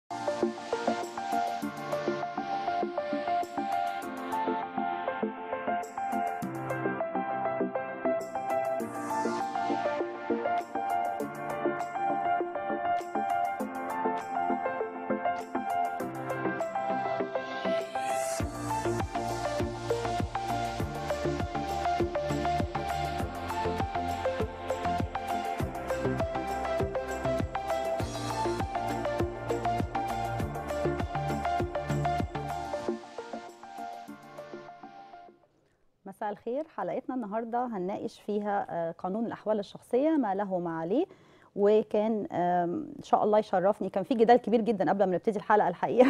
مساء الخير حلقتنا النهارده هنناقش فيها آه، قانون الاحوال الشخصيه ما له وما عليه وكان آم، ان شاء الله يشرفني كان في جدال كبير جدا قبل ما نبتدي الحلقه الحقيقه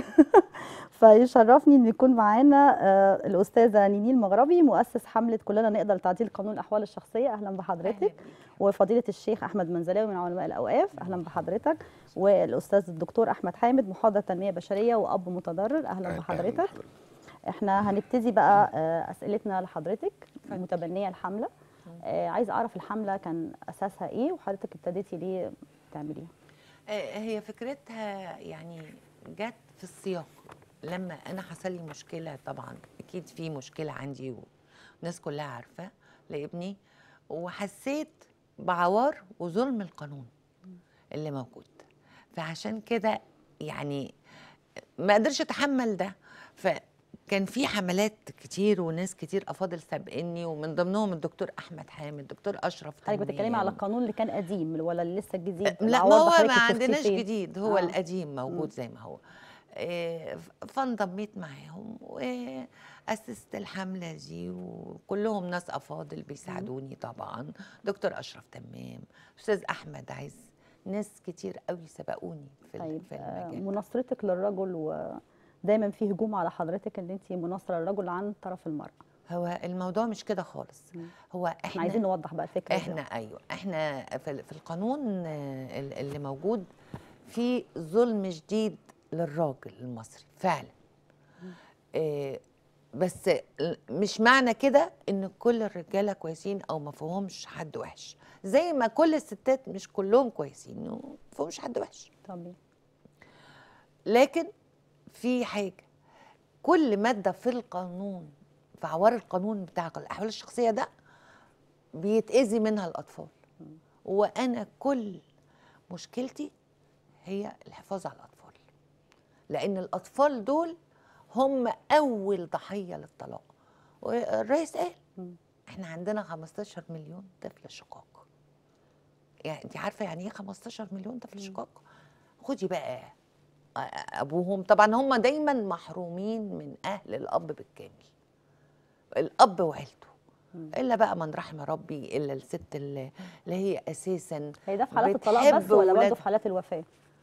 فيشرفني ان يكون معانا آه، الاستاذه نينيل مغربي مؤسس حمله كلنا نقدر لتعديل قانون الاحوال الشخصيه اهلا بحضرتك وفضيله الشيخ احمد منزلاوي من علماء الاوقاف اهلا بحضرتك والاستاذ الدكتور احمد حامد محاضر تنميه بشريه واب متضرر اهلا بحضرتك احنا هنبتدي بقى آه، اسئلتنا لحضرتك متبنيه الحمله آه، عايزه اعرف الحمله كان اساسها ايه وحضرتك ابتديتي ليه تعمليها آه، هي فكرتها يعني جت في السياق لما انا حصل لي مشكله طبعا اكيد في مشكله عندي والناس كلها عارفه لابني وحسيت بعوار وظلم القانون اللي موجود فعشان كده يعني ما قدرش اتحمل ده فكان في حملات كتير وناس كتير افاضل سابقني ومن ضمنهم الدكتور احمد حامد الدكتور اشرف حضرتك بتتكلمي تنوير. على القانون اللي كان قديم ولا اللي لسه الجديد لا العوار ما ده هو حضرتك ما شفتيه عندناش فين؟ جديد هو آه. القديم موجود زي ما هو آه، ف- فانضميت معاهم واسست الحمله دي وكلهم ناس افاضل بيساعدوني طبعا دكتور اشرف تمام استاذ احمد عز ناس كتير قوي سبقوني في ال- طيب في آه، المجال مناصرتك للرجل ودايما في هجوم على حضرتك ان انت مناصره للرجل عن طرف المراه هو الموضوع مش كده خالص مم. هو احنا احنا عايزين نوضح بقى الفكره دي. احنا ايوه احنا في ال- في القانون آه، ال- اللي موجود في ظلم شديد للراجل المصري فعلا آه، بس ال- مش معنى كده ان كل الرجاله كويسين او ما فيهمش حد وحش زي ما كل الستات مش كلهم كويسين وما فيهمش حد وحش طب لكن في حاجه كل ماده في القانون في عوار القانون بتاع الاحوال الشخصيه ده بيتاذي منها الاطفال وانا كل مشكلتي هي الحفاظ على الاطفال لان الاطفال دول هم اول ضحيه للطلاق والرئيس قال مم. احنا عندنا 15 مليون طفل شقاق يعني انت عارفه يعني ايه 15 مليون طفل شقاق خدي بقى أ- ابوهم طبعا هم دايما محرومين من اهل الاب بالكامل الاب وعيلته مم. الا بقى من رحم ربي الا الست اللي اللي هي اساسا هي ده في حالات الطلاق بتحب بس ولا برضه ولادها. في حالات الوفاه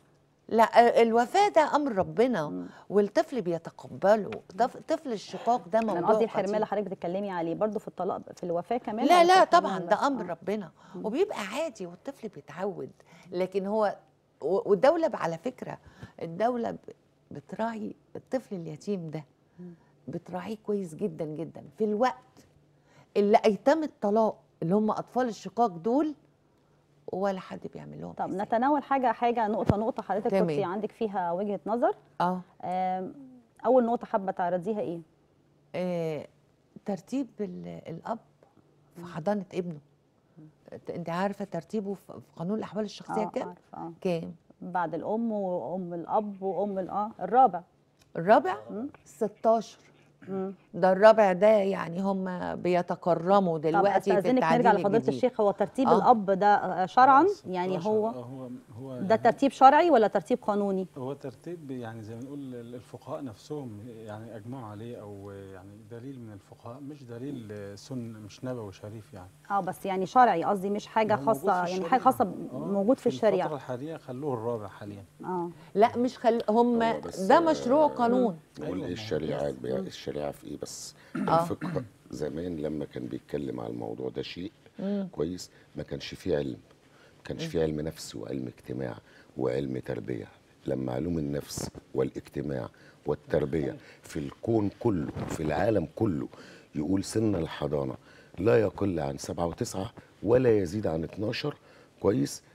لا الوفاه ده امر ربنا مم. والطفل بيتقبله طف- طفل الشقاق ده موضوع انا قصدي الحرمان خطير. اللي حضرتك بتتكلمي عليه برضه في الطلاق في الوفاه كمان لا ولا لا في طبعا الحرمان ده بس؟ امر آه. ربنا مم. وبيبقى عادي والطفل بيتعود لكن هو و- والدوله ب- على فكره الدوله ب- بتراعي الطفل اليتيم ده مم. بتراعيه كويس جدا جدا في الوقت اللي ايتام الطلاق اللي هم اطفال الشقاق دول ولا حد بيعمل لهم طب حساب. نتناول حاجه حاجه نقطه نقطه حضرتك تمام. كنت عندك فيها وجهه نظر اه آم، اول نقطه حابه تعرضيها ايه آه، ترتيب ال- الاب في حضانه ابنه انت عارفه ترتيبه في في قانون الاحوال الشخصيه اه كام عارفه اه كام بعد الام وام الاب وام ال- اه الرابع الرابع مم. 16 مم. ده الرابع ده يعني هم بيتكرموا طب دلوقتي في استاذنك التعديل نرجع لفضيله الجديد. الشيخ هو ترتيب آه. الاب ده آه، شرعا يعني 16 هو آه، هو هو ده يعني ترتيب شرعي ولا ترتيب قانوني هو ترتيب يعني زي ما نقول الفقهاء نفسهم يعني اجمعوا عليه او يعني دليل من الفقهاء مش دليل سن مش نبوي شريف يعني اه بس يعني شرعي قصدي مش حاجه هو موجود خاصه في يعني الشريعة. حاجه خاصه آه، موجود في الفترة الشريعه الحالية خلوه الرابع حاليا اه لا مش خل... هم هو بس، ده مشروع آه، قانون نقول أيوة، ايه ما هو الشريعه يس. بي- الشريعه في ايه بس آه. الفقه زمان لما كان بيتكلم على الموضوع ده شيء مم. كويس ما كانش فيه علم ما كانش فيه علم نفس وعلم اجتماع وعلم تربيه لما علوم النفس والاجتماع والتربيه في الكون كله في العالم كله يقول سن الحضانه لا يقل عن سبعة وتسعة ولا يزيد عن 12 كويس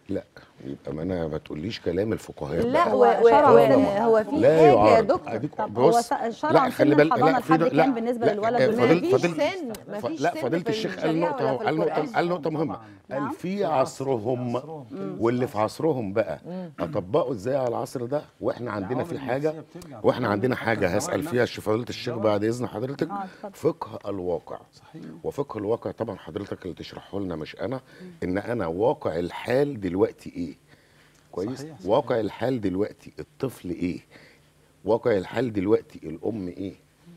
لا يبقى ما انا ما تقوليش كلام الفقهاء لا بقى. هو و- و- شرع و- سن- هو في لا حاجه يا يعارض. دكتور أديك طب هو بص س- شرعا لا سن خلي بالك الحضانة لا في لحد لا كام بالنسبة لا، للولد آه، والبنت؟ فضيل- مفيش فضيل- سن ف- مفيش لا سن فضيله في الشيخ قال الشريعة نقطه ولا اهو في قال نقطه القرآن. قال نقطه مهمه نعم. قال في عصرهم واللي في عصرهم بقى اطبقوا ازاي على العصر ده واحنا عندنا في حاجه واحنا عندنا حاجه هسال فيها الشيخ فضيله الشيخ بعد اذن حضرتك آه، اتفضل. فقه الواقع صحيح وفقه الواقع طبعا حضرتك اللي تشرحه لنا مش انا ان انا واقع الحال دلوقتي ايه كويس صحيح، صحيح. واقع الحال دلوقتي الطفل ايه واقع الحال دلوقتي الام ايه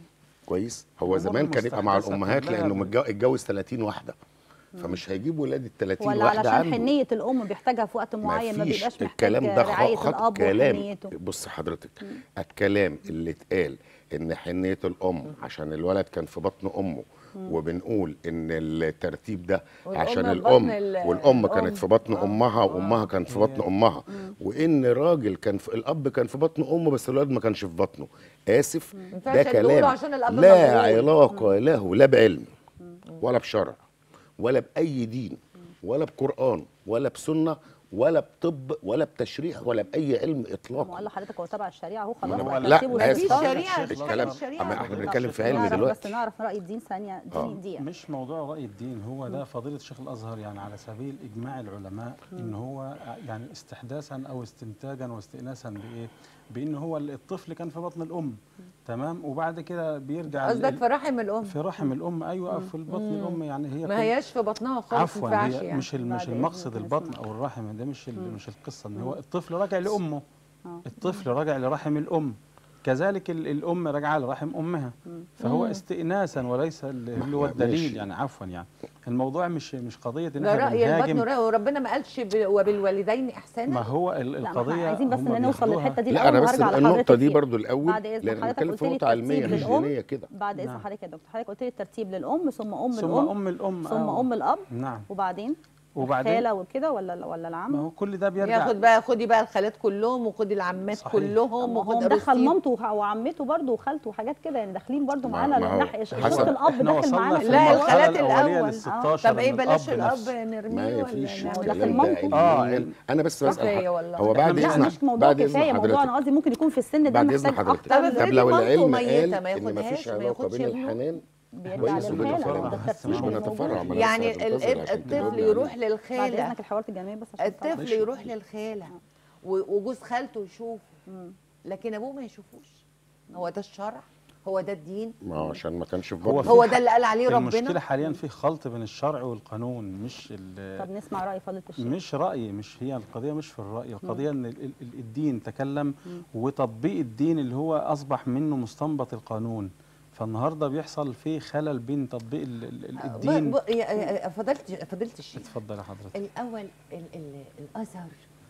كويس هو الأمور زمان كان يبقى مع المستحدثة الامهات كلها لانه بال- متجو- اتجوز 30 واحده فمش هيجيب ولاد ال 30 ولا واحده علشان عنده حنيه الام بيحتاجها في وقت معين ما مفيش. بيبقاش محتاج الكلام ده رعايه خط الاب كلام وحنيته بص حضرتك الكلام اللي اتقال ان حنيه الام عشان الولد كان في بطن امه وبنقول ان الترتيب ده والأم عشان في الام بطن ال- والام الأم. كانت في بطن آه. امها وامها كانت في بطن امها وان راجل كان في الاب كان في بطن امه بس الولد ما كانش في بطنه اسف ينفعش ده تقوله كلام عشان الأب لا مجهول. علاقه له لا بعلم ولا بشرع ولا باي دين ولا بقران ولا بسنه ولا بطب ولا بتشريح ولا باي علم ما اطلاقا قال لحضرتك هو تبع الشريعه اهو ما خلاص أنا هو بقول- لا، ترتيبه ما زي فيش الصح. شريعة الكلام الكلام الشريعة اما احنا حضرتك. بنتكلم في علم نعرف دلوقتي بس نعرف راي الدين ثانيه آه. دي دقيقه مش موضوع رأي الدين هو ده فضيلة الشيخ الأزهر يعني على سبيل إجماع العلماء إن هو يعني استحداثا أو استنتاجا واستئناسا بإيه؟ بإن هو الطفل كان في بطن الأم تمام وبعد كده بيرجع ال- قصدك في رحم الام في رحم الأم أيوه في بطن الأم يعني هي ما كل- هياش في بطنها خالص ما عفوا ينفعش هي يعني مش ال- مش بعد المقصد إذنك البطن نسمع. او الرحم ده مش ال- مش القصه ان هو الطفل راجع لامه آه. الطفل راجع لرحم الام كذلك ال- الام راجعه لرحم امها فهو استئناسا وليس ال- اللي هو ماشي. الدليل يعني عفوا يعني الموضوع مش مش قضيه ان ده احنا راي البطن بنهاجم رأي وربنا ما قالش ب- وبالوالدين ما احسانا هو ال- لا ما القضيه احنا عايزين بس هم ان نوصل بياخدوها- للحته دي لا الاول انا بس وهرجع النقطه لحضرتك دي فيها. برضو الاول بعد اذن لان حضرتك بنتكلم قلت في لي نقطه علميه الترتيب مش للأم. دينيه كده بعد اذن نعم. حضرتك يا دكتور حضرتك قلت لي الترتيب للام ثم ام ثم الام ام الام ثم آه. ام الاب نعم وبعدين وبعدين الخاله وكده ولا ولا ما العم هو كل ده بيرجع ياخد بقى خدي بقى الخالات كلهم وخدي العمات صحيح. كلهم طب ما هو وخد مدخل رصيد. مامته وخ- وعمته برضه وخالته وحاجات كده يعني داخلين برضه ما- معانا ما هو الناحيه شق حسب- الاب احنا داخل وصلنا معانا في في لا، الموضوع. الخالات المرحله الاوليه الأول. لل آه. 16 طب ايه إن بلاش الأب الاب نفسه. نرميه ما ولا فيش نعمل داخل الكلام مامته. ده آه، علمياً. ال- انا بس بسال كفاية حضرتك. والله. هو إحنا بعد مش- لا اذن مش موضوع بعد اذن كفايه موضوع انا حضرتك قصدي ممكن يكون في السن ده بعد اذن محتاج حضرتك اكتر طب طب افرضي لو مامته العلم ميتة، قال ما ان ياخدهاش، مفيش ما علاقه ياخدش بين ابنه. الحنان بيرجع كويس للخاله وبيتفرع. ده بس الترتيب مش اللي بنتفرع، موجود. ما أنا يعني لسه ال- هتنتظر ال- عشان الطفل تجاوبني يروح عليه. بعد للخاله اذنك الحوارات الجانبيه بس عشان الطفل ماشي. يروح للخاله و- وجوز خالته يشوفه مم. لكن ابوه ما يشوفوش هو ده الشرع هو ده الدين ما هو عشان ما كانش في هو بطنه في هو ح- ده اللي قال عليه المشكله ربنا حاليا في خلط بين الشرع والقانون مش ال- طب نسمع راي فضيله الشيخ مش رأي مش هي القضية مش في الرأي القضية ان ال- ال- الدين تكلم وتطبيق الدين اللي هو اصبح منه مستنبط القانون فالنهارده بيحصل في خلل بين تطبيق ال- ال- ال- الدين ب- ب- يا- يا- فضلت فضلت الشيخ اتفضل يا حضرتك الاول ال ال الازهر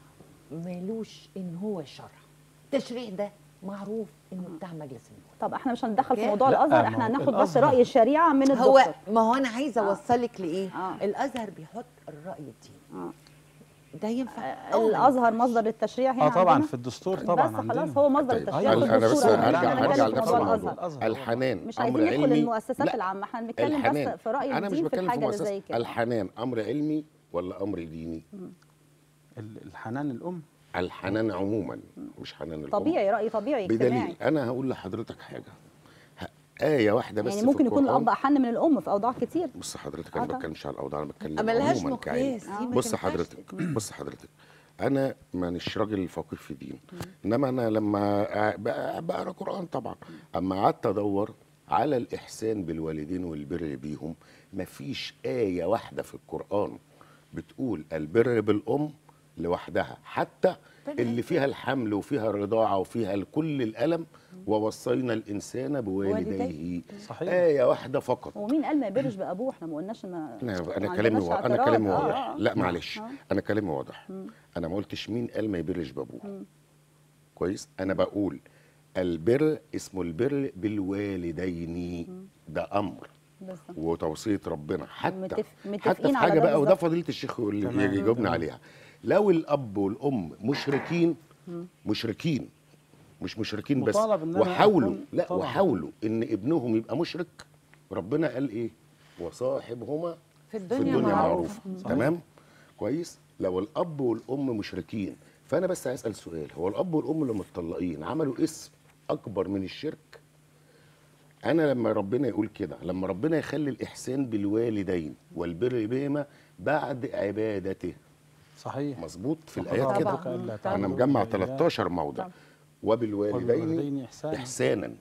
مالوش ان هو الشرع التشريع ده معروف انه بتاع مجلس النواب طب احنا مش هندخل في أوكي. موضوع لا، الازهر ما احنا هو هناخد بس الأزهر. راي الشريعه من هو الدكتور ما هو انا عايزه آه. اوصلك لايه آه. الازهر بيحط الراي الديني آه. ده ينفع أو ما الازهر ينفعش. مصدر التشريع هنا اه طبعا عندنا؟ في الدستور طبعا بس عندنا خلاص هو مصدر طيب التشريع أنا- في أنا بس الدستور هرجع- احنا هرجع بنتكلم في لنفس موضوع الموضوع. الازهر الأزهر. الحنان مش امر عايزين ندخل علمي المؤسسات لا، العامه احنا بنتكلم الحنان بس في راي انا مش الدين في بتكلم في الحاجه اللي مؤسسه زي كده الحنان امر علمي ولا امر ديني ال- الحنان الام الحنان عموما مش حنان الام طبيعي راي طبيعي اجتماعي بدليل انا هقول لحضرتك حاجه ه- آية واحدة بس يعني في ممكن يكون القرآن. الاب احن من الام في اوضاع كتير بص حضرتك آه انا ما طبعا. بتكلمش على الاوضاع انا بتكلم ملهاش عموما كعلم مقياس دي ما بص تنفعش حضرتك بص حضرتك انا مانيش راجل فقير في دين انما انا لما أ- بق- بقرا قران طبعا اما قعدت ادور على الاحسان بالوالدين والبر بيهم مفيش ايه واحده في القران بتقول البر بالام لوحدها حتى اللي فيها الحمل وفيها الرضاعه وفيها كل الالم ووصينا الانسان بوالديه صحيح. ايه واحده فقط ومين قال ما يبرش بابوه احنا ما قلناش ما انا ما انا عندناش كلامي وا- انا اعتراض. كلامي آه، واضح آه. لا معلش آه. انا كلامي واضح انا ما قلتش مين قال ما يبرش بابوه كويس انا بقول البر اسمه البر بالوالدين ده امر بالظبط. وتوصيه ربنا حتى متف- حتى متفقين في على حاجه ده بقى وده بالظبط. فضيله الشيخ اللي تمام. يجاوبنا عليها لو الاب والام مشركين مشركين مش مشركين بس مطالب إن أنا وحاولوا أكون- لا طبعاً. وحاولوا ان ابنهم يبقى مشرك ربنا قال ايه وصاحبهما في في الدنيا, الدنيا معروف معروف تمام كويس لو الاب والام مشركين فانا بس هسال سؤال هو الاب والام اللي متطلقين عملوا اسم اكبر من الشرك انا لما ربنا يقول كده لما ربنا يخلي الاحسان بالوالدين والبر بهما بعد عبادته صحيح مظبوط في وقضى الايات كده ربك ألا أنا انا تعبدوا مجمع إلا إياه 13 موضع طبعا. وبالوالدين وبالوالدين إحسانا احسانا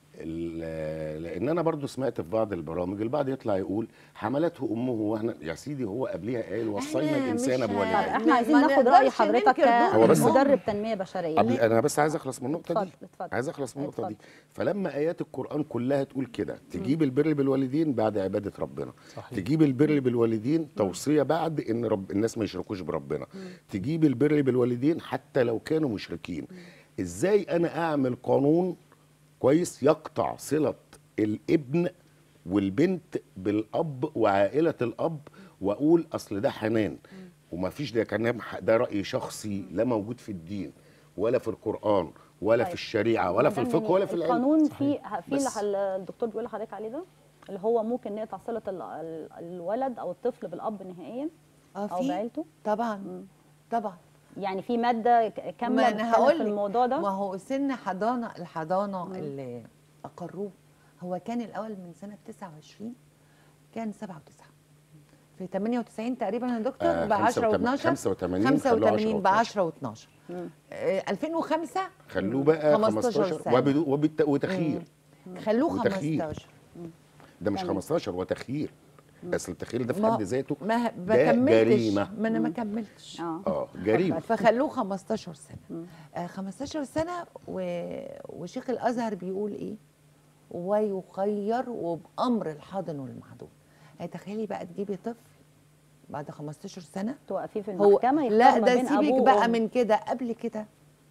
ال- لان انا برضو سمعت في بعض البرامج البعض يطلع يقول حملته امه وهنا يا سيدي هو قبلها قال وصينا إحنا الانسان مش طب بوالديه احنا عايزين ما ناخد راي نقدرش حضرتك ننكر دور هو بس- كمدرب تنميه بشريه قبل انا بس عايز اخلص من النقطه اتفضل دي اتفضل عايز اخلص من النقطه دي اتفضل. فلما ايات القران كلها تقول كده تجيب البر بالوالدين بعد عباده ربنا صحيح. تجيب البر بالوالدين توصيه بعد ان رب الناس ما يشركوش بربنا تجيب البر بالوالدين حتى لو كانوا مشركين ازاي انا اعمل قانون كويس يقطع صله الابن والبنت بالاب وعائله الاب واقول اصل ده حنان وما فيش ده كلام ده راي شخصي لا موجود في الدين ولا في القران ولا في طيب. الشريعه ولا في يعني الفقه ولا في العلم القانون في صحيح. في بس- اللي الدكتور بيقول لحضرتك عليه ده اللي هو ممكن نقطع صله ال- ال- الولد او الطفل بالاب نهائيا اه او في بعيلته طبعا طبعا يعني في ماده ك- كامله ما انا بتتكلم هقول في لك، الموضوع ده ما هو سن حضانه الحضانه اللي اقروه هو كان الاول من سنه 29 كان 7 و9 في 98 تقريبا يا دكتور آه، ب 10 و12 85 خلوه 85 ب 10 10 و12 2005 خلوه بقى 15 15 سنة. وبدو- وبالت- وتخيير خلوه وتخيير. 15 ده مش تمام. 15 هو تخيير اصل التخيير ده في ما- حد ذاته ما ده ما كملتش جريمة. ما انا ما كملتش اه اه جريمه فخلوه 15 سنه آه 15 سنه و... وشيخ الازهر بيقول ايه ويخير وبامر الحاضن والمحضون يعني تخيلي بقى تجيبي طفل بعد 15 سنه توقفيه في هو المحكمه يختار لا ما ده بين سيبك أبوه بقى وأمه. من كده قبل كده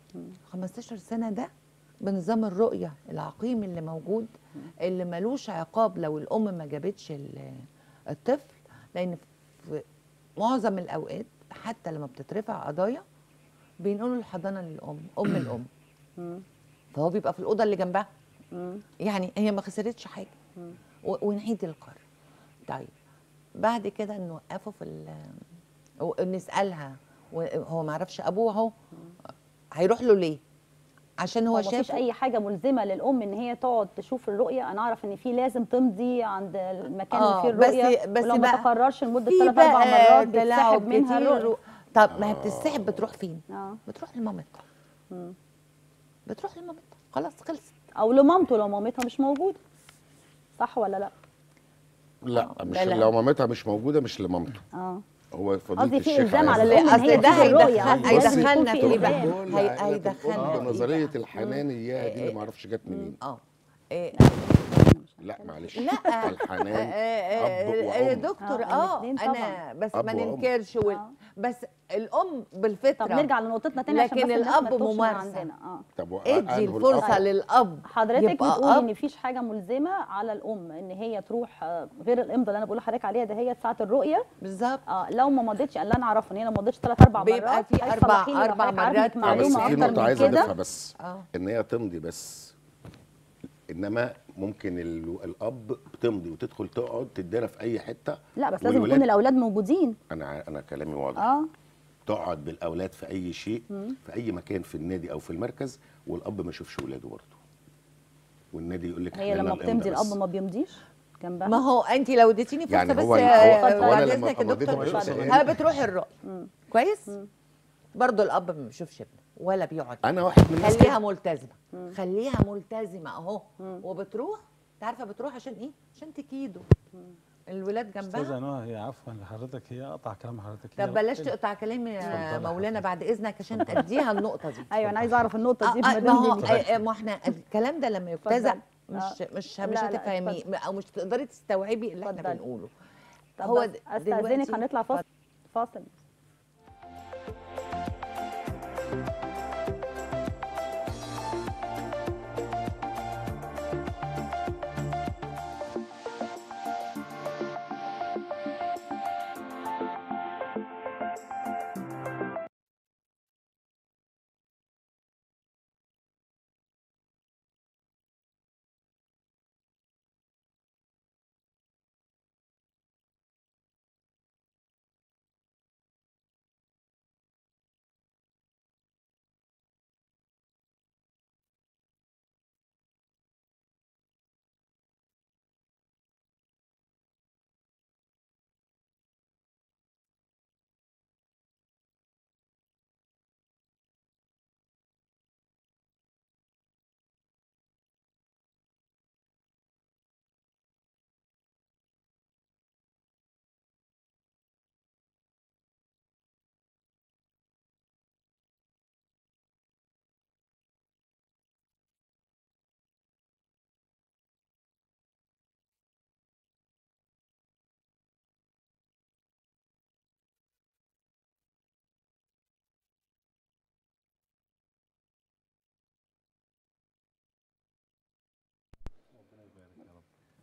15 سنه ده بنظام الرؤيه العقيم اللي موجود اللي ملوش عقاب لو الام ما جابتش ال- الطفل لان في معظم الاوقات حتى لما بتترفع قضايا بينقلوا الحضانه للام ام الام مم. فهو بيبقى في الاوضه اللي جنبها مم. يعني هي ما خسرتش حاجه و- ونعيد القرار طيب بعد كده نوقفه في ال- و- نسالها هو ما يعرفش ابوه اهو هيروح له ليه عشان هو هو مفيش شاف اي حاجه ملزمه للام ان هي تقعد تشوف الرؤيه انا اعرف ان في لازم تمضي عند المكان آه، اللي فيه بس- الرؤيه بس ولو ما بقى تكررش لمده في 3 4 بقى مرات بيتسحب تلاعب منها كتير الرؤيه و... طب ما هي بتتسحب بتروح فين اه بتروح لمامتها مم. بتروح لمامتها خلاص خلصت او لمامته لو مامتها مش موجوده صح ولا لا لا آه، مش لا، لا. لو مامتها مش موجوده مش لمامته اه هو فضيله قصدي في الشيخ إلزام على عايز- الأم إن هي اصل ده تشوف الرؤية، هيدخل- قصدي لازم يكون هيدخلنا في في ايه إلزام. بقى دول هي- عائلة هيدخلنا الأم في إيه نظريه بقى؟ الحنانيه دي اللي ما اعرفش جت منين اه إيه، لا معلش لا الحنان آه، اب آه، وام دكتور آه، اه الاتنين انا بس أب ما وأم. ننكرش وال... آه. بس الام بالفطره طب نرجع لنقطتنا تاني عشان لكن بس الناس ما الأب تتوهش من ممارسة. عندنا اه طب ادي أنه الفرصه الأب؟ للاب حضرتك يبقى بتقولي أب. ان مفيش حاجه ملزمه على الام ان هي تروح آه، غير الامضاء اللي انا بقول لحضرتك عليها ده هي ساعه الرؤيه بالظبط اه لو ما مضيتش اللي انا اعرفه ان هي لو ما مضيتش ثلاث اربع مرات بيبقى في عايز أربع- تصلحي لي لو أربع حضرتك عندك مرات. آه، بس معلومه في اكتر نقطه من عايز اضيفها كده بس اه ان هي تمضي بس انما ممكن ال- الاب بتمضي وتدخل تقعد تدينا في اي حته لا بس لازم والولاد- يكون الاولاد موجودين انا ع- انا كلامي واضح اه تقعد بالاولاد في اي شيء في اي مكان في النادي او في المركز والاب ما يشوفش ولاده برضه والنادي يقول لك هي إحنا لما لنا بتمضي الإمضة بس. الاب ما بيمضيش جنبها ما هو انت لو اديتيني فرصه يعني بس هو- آه، هو- هو بعد أنا لما اذنك يا مضيت دكتور ما بشوفش اتفضل. غيري. ها بتروح الرؤيه كويس برضه الاب ما بيشوفش ابنه ولا بيقعد انا واحد من الناس خليها كده. ملتزمه خليها ملتزمه اهو وبتروح انت عارفه بتروح عشان ايه عشان تكيده الولاد استاذه جنبها نهى هي عفوا لحضرتك هي قطع كلام حضرتك طب هي بلاش قلت- تقطع كلامي يا اتفضلي مولانا بعد اذنك عشان اديها النقطه دي ايوه انا عايزه اعرف النقطه دي آه، آه، في ما هو مدام دي. آه، آه، ما احنا الكلام ده لما يبتزع اتفضل. مش آه. مش لا، مش لا، هتفهميه او مش تقدري تستوعبي اللي احنا اتفضلي. بنقوله طب هو بس استاذنك دلوقتي- هنطلع فاصل فاصل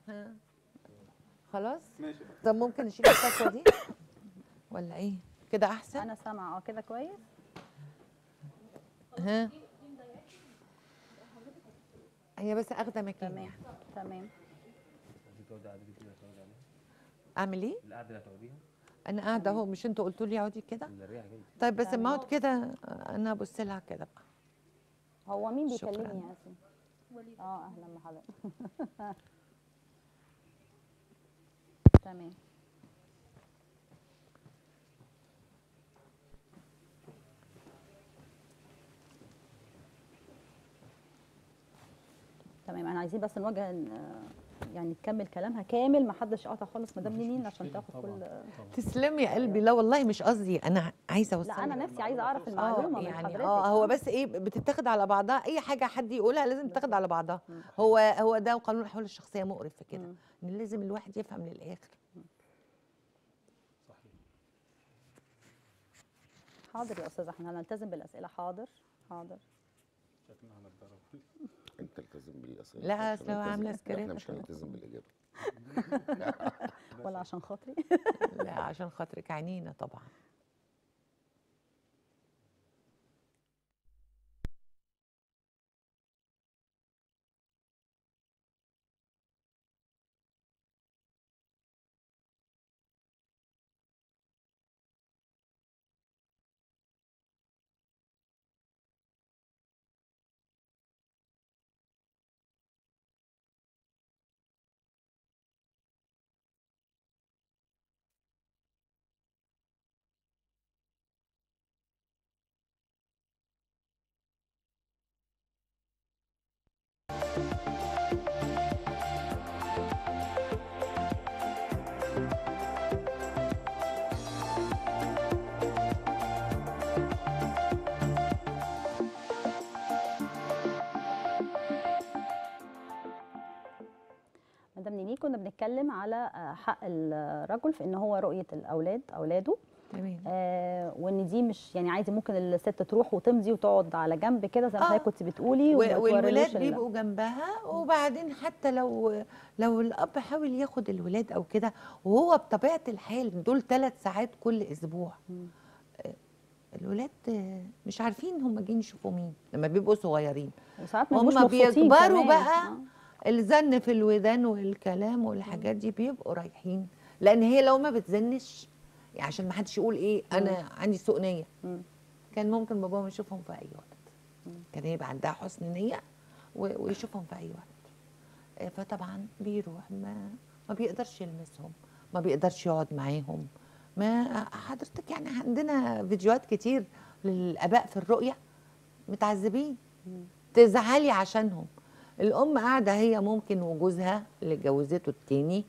ها خلاص طب ممكن نشيل الخطوه دي ولا ايه كده احسن انا سامعه اه كده كويس ها هي بس اخده مكان تمام تمام اعمل ايه القعده اللي هتقعديها انا قاعده اهو مش انتوا قلتوا لي اقعدي كده الريحه جايه طيب بس ما اقعد كده انا ابص لها كده بقى هو مين شكراً. بيكلمني يا ياسين اه اهلا بحضرتك تمام تمام احنا عايزين بس نواجه آه، يعني تكمل كلامها كامل ما حدش يقاطع خالص مدام مفيش نينين عشان مشكلة تاخد طبعاً. كل طبعاً. تسلمي يا قلبي لا والله مش قصدي انا عايزه اوصل لا انا نفسي عايزه اعرف اه المعلومه من يعني حضرتك اه هو بس ايه بتتاخد على بعضها اي حاجه حد يقولها لازم تتاخد على بعضها هو هو ده قانون الاحوال الشخصيه مقرف في كده مم. ان لازم الواحد يفهم للاخر صحيح حاضر يا استاذ احنا هنلتزم بالاسئله حاضر حاضر شكلنا هنتضرب انت التزم بالاسئله لا، إحنا مش أصل هو هنلتزم. عاملة احنا سكريبت مش هنلتزم بالاجابه ولا عشان خاطري لا عشان خاطرك عينينا طبعا مدام نيني كنا بنتكلم على آه، حق الرجل في ان هو رؤيه الاولاد اولاده تمام آه وان دي مش يعني عادي ممكن الست تروح وتمضي وتقعد على جنب كده زي ما آه. حضرتك كنت بتقولي و- وما توريلوش والولاد ال- بيبقوا جنبها وبعدين حتى لو لو الاب حاول ياخد الولاد او كده وهو بطبيعه الحال دول ثلاث ساعات كل اسبوع مم. آه، الولاد آه، مش عارفين هم جايين يشوفوا مين لما بيبقوا صغيرين وساعات ما هم بيبقوش مبسوطين بيكبروا كمان. بقى آه. الزن في الودان والكلام والحاجات دي بيبقوا رايحين لان هي لو ما بتزنش يعني عشان ما حدش يقول ايه انا عندي سوء نيه مم. كان ممكن باباهم يشوفهم في اي وقت كان يبقى عندها حسن نيه و- ويشوفهم في اي وقت آه، فطبعا بيروح ما ما بيقدرش يلمسهم ما بيقدرش يقعد معاهم ما حضرتك يعني عندنا فيديوهات كتير للاباء في الرؤيه متعذبين تزعلي عشانهم الام قاعده هي ممكن وجوزها اللي اتجوزته التاني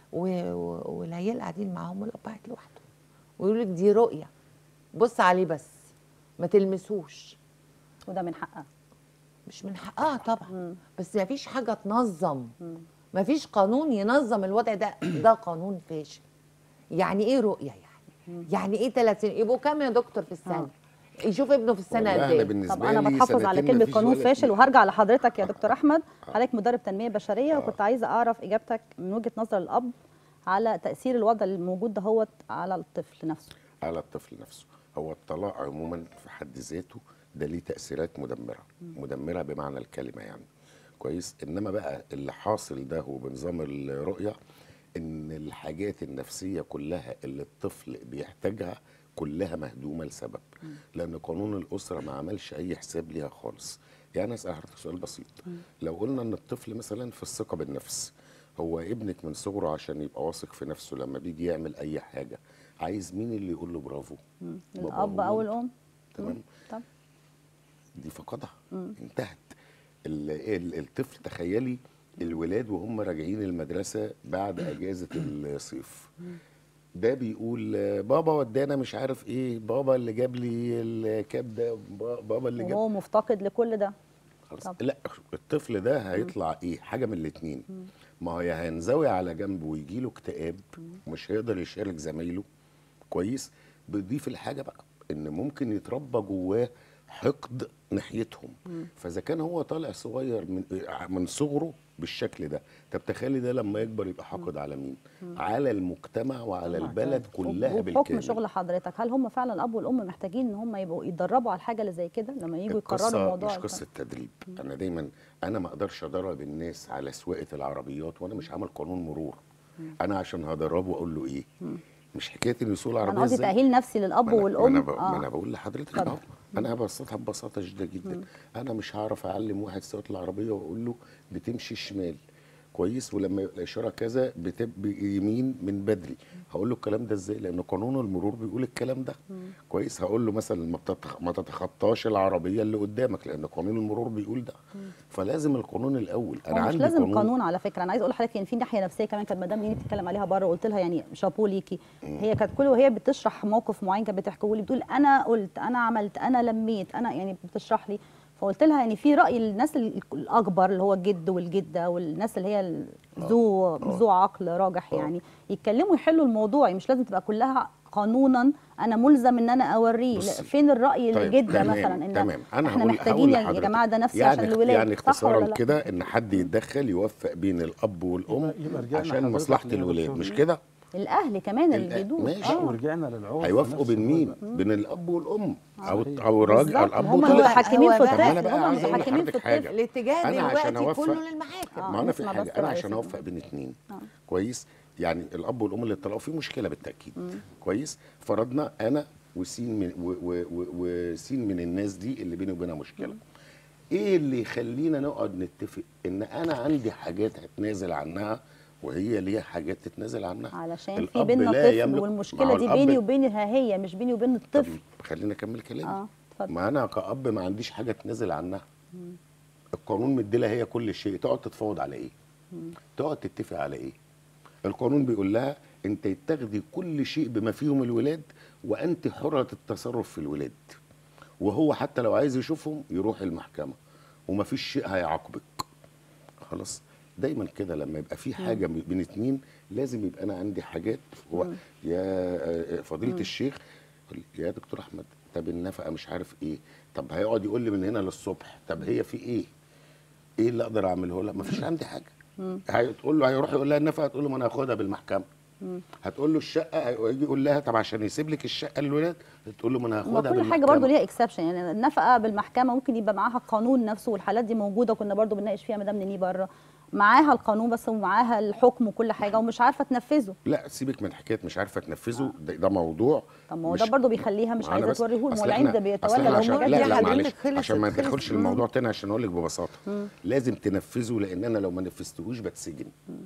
و- و- والعيال قاعدين معاهم والاب قاعد لوحده ويقول لك دي رؤيه بص عليه بس ما تلمسوش وده من حقها مش من حقها طبعا مم. بس ما فيش حاجه تنظم مم. ما فيش قانون ينظم الوضع ده ده قانون فاشل يعني ايه رؤيه يعني يعني ايه ثلاث سنين يبقوا كام يا دكتور في السنه يشوف ابنه في السنه والله قد أنا ايه بالنسبة طب انا لي بتحفظ على سنتين كلمه مفيش قانون ولا فاشل اتنين. وهرجع لحضرتك يا دكتور احمد حضرتك مدرب تنميه بشريه وكنت عايزه اعرف اجابتك من وجهه نظر الاب على تاثير الوضع الموجود دهوت على الطفل نفسه على الطفل نفسه هو الطلاق عموما في حد ذاته ده ليه تأثيرات مدمرة مدمرة بمعنى الكلمة يعني كويس إنما بقى اللي حاصل ده وبنظام الرؤية إن الحاجات النفسية كلها اللي الطفل بيحتاجها كلها مهدومة لسبب لأن قانون الأسرة ما عملش أي حساب ليها خالص يعني أسأل حضرتك سؤال بسيط لو قلنا إن الطفل مثلا في الثقة بالنفس هو ابنك من صغره عشان يبقى واثق في نفسه لما بيجي يعمل أي حاجة عايز مين اللي يقول له برافو بابا الاب او وماما. الام تمام طب دي فقدها انتهت ال- ال- الطفل تخيلي الولاد وهم راجعين المدرسه بعد اجازه الصيف ده بيقول آه، بابا ودانا مش عارف ايه بابا اللي جاب لي الكاب ده با- بابا اللي جاب وهو مفتقد لكل ده خلاص طب. لا الطفل ده هيطلع ايه حاجه من الاتنين ما هو يا هينزوي على جنب ويجي له اكتئاب ومش هيقدر يشارك زمايله كويس بيضيف الحاجه بقى ان ممكن يتربى جواه حقد ناحيتهم فاذا كان هو طالع صغير من من صغره بالشكل ده طب تخيلي ده لما يكبر يبقى حاقد على مين على المجتمع وعلى طبعاً. البلد كلها وبحكم بالكامل شغل حضرتك هل هم فعلا الاب والام محتاجين ان هم يبقوا يتدربوا على حاجه اللي زي كده لما يجوا يقرروا القصة الموضوع مش ده؟ قصة تدريب أنا دايما أنا ما أقدرش أدرب الناس على سواقة العربيات وأنا مش عامل قانون مرور أنا عشان هدربه أقول له إيه مش حكاية إنه يسوق انا العربية قصدي إزاي تاهيل نفسي للاب ما أنا- والام ما أنا, ب... آه. ما أنا بقول لحضرتك اتفضل. أهو أنا هبسطها ببساطة شديدة جدا أنا مش هعرف أعلم واحد سواقة العربية وأقول له بتمشي شمال كويس ولما يبقى الاشاره كذا بتبقى يمين من بدري هقول له الكلام ده ازاي لان قانون المرور بيقول الكلام ده كويس هقول له مثلا ما, بتتخ... ما تتخطاش العربيه اللي قدامك لان قانون المرور بيقول ده فلازم القانون الاول هو مش لازم قانون على فكره انا عايز اقول لحضرتك يعني في ناحيه نفسيه كمان كانت مدام ليني بتتكلم عليها بره وقلت لها يعني شابو ليكي هي كانت كل وهي بتشرح موقف معين كانت بتحكيه لي بتقول انا قلت انا عملت انا لميت انا يعني بتشرح لي فقلت لها يعني في راي الناس ال- الاكبر اللي هو الجد والجده والناس اللي هي ال- ذو ذو عقل راجح يعني يتكلموا يحلوا الموضوع مش لازم تبقى كلها قانونا انا ملزم ان انا اوريه لا، بصي. فين الراي طيب الجده تمام مثلا ان تمام انا احنا هقول محتاجين هقول يا- يا لحضرتك. جماعه ده نفسي يعني عشان اخت- الولاد يعني صح ولا اختصارا لا؟ كده ان حد يتدخل يوفق بين الاب والام يبقى- يبقى رجعنا عشان حضرتك مصلحه يا الولاد دكتور. مش كده الاهل كمان اللي الأ- بيدوم ماشي. آه. ورجعنا للعرف هيوافقوا نفسه بين مين بقى. بين الاب والام او صحيح. او الراجل بالظبط، الاب هم وطلع متحكمين هو في بقى- الطفل أنا بقى هم عايز أقول متحكمين في لحضرتك الطفل حاجة. الاتجاه أنا عشان دلوقتي أوفق- كله للمحاكم آه، ما انا في نسمع حاجه بس انا رأي عشان سيدنا. اوفق بين اتنين آه. كويس يعني الاب والام اللي طلعوا في مشكله بالتاكيد كويس فرضنا انا وسين من و- و- و- وسين من الناس دي اللي بيني وبينها مشكله ايه اللي يخلينا نقعد نتفق ان انا عندي حاجات هتنازل عنها وهي ليها حاجات تتنازل عنها علشان في الأب بينا لا طفل يملك- ما والمشكله هو دي الأب- بيني وبينها هي مش بيني وبين طب الطفل خليني اكمل كلامي اه اتفضل ما انا كأب ما عنديش حاجه تنزل عنها القانون مديلها هي كل شيء تقعد تتفاوض على ايه تقعد تتفق على ايه القانون بيقول لها انت تاخدي كل شيء بما فيهم الولاد وانت حره التصرف في الولاد وهو حتى لو عايز يشوفهم يروح المحكمه ومفيش شيء هيعاقبك خلاص دايما كده لما يبقى في حاجه بين اتنين لازم يبقى انا عندي حاجات هو يا آه، فضيله الشيخ يقول لي، يا دكتور احمد طب النفقه مش عارف ايه طب هيقعد يقول لي من هنا للصبح طب هي في ايه ايه اللي اقدر اعمله لها مفيش عندي حاجه هتقول له هيروح يقول لها النفقه هتقول له ما انا هاخدها بالمحكمه هتقول له الشقه هيجي يقول لها طب عشان يسيب لك الشقه للولاد تقول له ما انا ما هاخدها كل بالمحكمه حاجه برضو ليها اكسبشن يعني النفقه بالمحكمه ممكن يبقى معاها القانون نفسه والحالات دي موجوده كنا برضو بنناقش فيها مدام نيني بره معاها القانون بس ومعاها الحكم وكل حاجه ومش عارفه تنفذه لا سيبك من حكايه مش عارفه تنفذه ده, ده موضوع طب ما هو مش- ده برضو بيخليها مش ما أنا عايزه بس- توريه له أصل ما العين إحنا- ده أصل بيتولى إحنا لو عشان مرض لا يا لا حبيبتك معلش خلصت- عشان ما خلصت. ندخلش الموضوع تاني عشان اقول لك ببساطه لازم تنفذه لان انا لو ما نفذتهوش بتسجن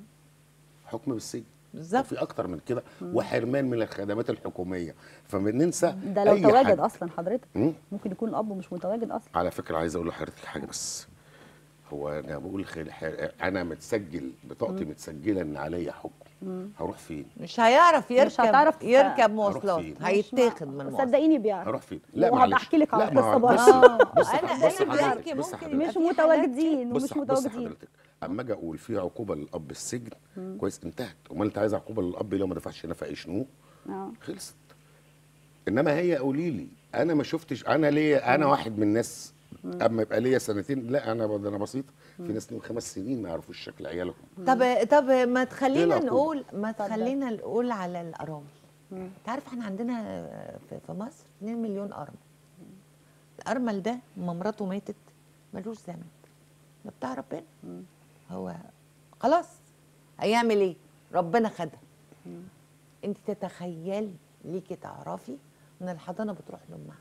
حكم بالسجن بالظبط وفي اكتر من كده وحرمان من الخدمات الحكوميه فبننسى ده لو أي تواجد حد. اصلا حضرتك مم؟ ممكن يكون الاب مش متواجد اصلا على فكره عايز اقول لحضرتك حاجه بس هو انا بقول خير ح- انا متسجل بطاقتي متسجله ان عليا حكم هروح فين مش هيعرف يركب هتعرف تف- يركب مواصلات فين؟ هيتاخد من المواصلات صدقيني بيعرف هروح فين وهبقى احكي لك على لا، ما قصه هو- برضه بصي- آه، بصي أنا- بصي أنا حضرتك، بحكي بصي ممكن حضرتك. يبقى مش في حالات متواجدين بص ومش بص متواجدين حضرتك اما اجي اقول في عقوبه للاب السجن كويس انتهت امال انت عايز عقوبه للاب لو ما دفعش نفقه يشنوه اه خلصت انما هي قولي لي انا ما شفتش انا ليا انا واحد من الناس اما يبقى ليا سنتين لا انا ده انا بسيط في ناس ليهم خمس سنين ما يعرفوش شكل عيالهم طب طب ما تخلينا العقوبة؟ نقول ما اتفضل. تخلينا نقول على الارامل انت عارف احنا عندنا في في مصر 2 مليون ارمل الارمل ده ما مراته ماتت ملوش ذنب ده بتاع ربنا هو خلاص هيعمل ايه ربنا خدها انت تتخيلي ليكي تعرفي ان الحضانه بتروح لامها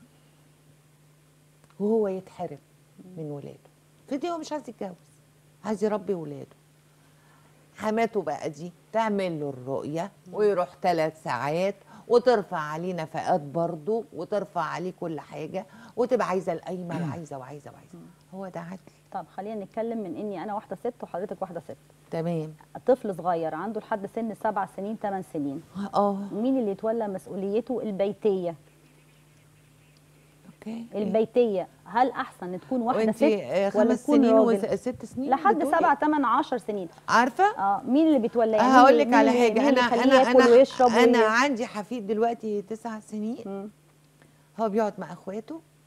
وهو يتحرم من ولاده فدي هو مش عايز يتجوز عايز يربي ولاده حماته بقى دي تعمل له الرؤية ويروح ثلاث ساعات وترفع عليه نفقات برضه وترفع عليه كل حاجة وتبقى عايزة القايمة وعايزة وعايزة وعايزة هو ده عدل طب خلينا نتكلم من اني انا واحده ست وحضرتك واحده ست تمام طفل صغير عنده لحد سن سبع سنين ثمان سنين اه مين اللي يتولى مسؤوليته البيتيه اوكي البيتيه هل احسن ان تكون واحده وانتي ست ولا خمس تكون سنين راجل وست سنين لحد بتقولي؟ سبع ثمان عشر سنين عارفة اه مين اللي بيتولى يعني هقول مين- لك على مين- حاجة مين اللي انا يخليه انا ياكل انا ويشرب انا وي- عندي حفيد دلوقتي تسع سنين مم. هو بيقعد مع اخواته